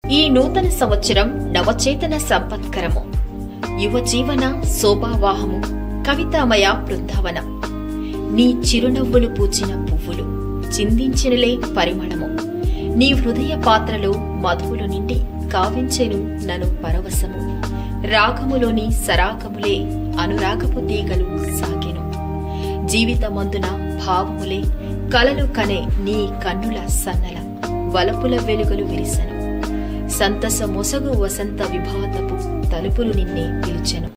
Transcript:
ఈ నూతన సంవత్సరం నవచేతన సంపత్కరము యువ జీవన శోభావాహము కవితామయ బృందావనం నీ చిరునవ్వులు పూచిన పువ్వులు చిందించినలే పరిమళము నీ హృదయ పాత్రలో మధువులు నిండి కావించెను నను పరవశము రాగములోని సరాగములే అనురాగపు తీగలు సాగెను జీవితమందున భావములే కలలు కనే నీ కన్నుల సన్నల వలపుల వెలుగులు విరిసెను సంతస మొసగు వసంత విభాతపు తలుపులు నిన్నే పిలిచెను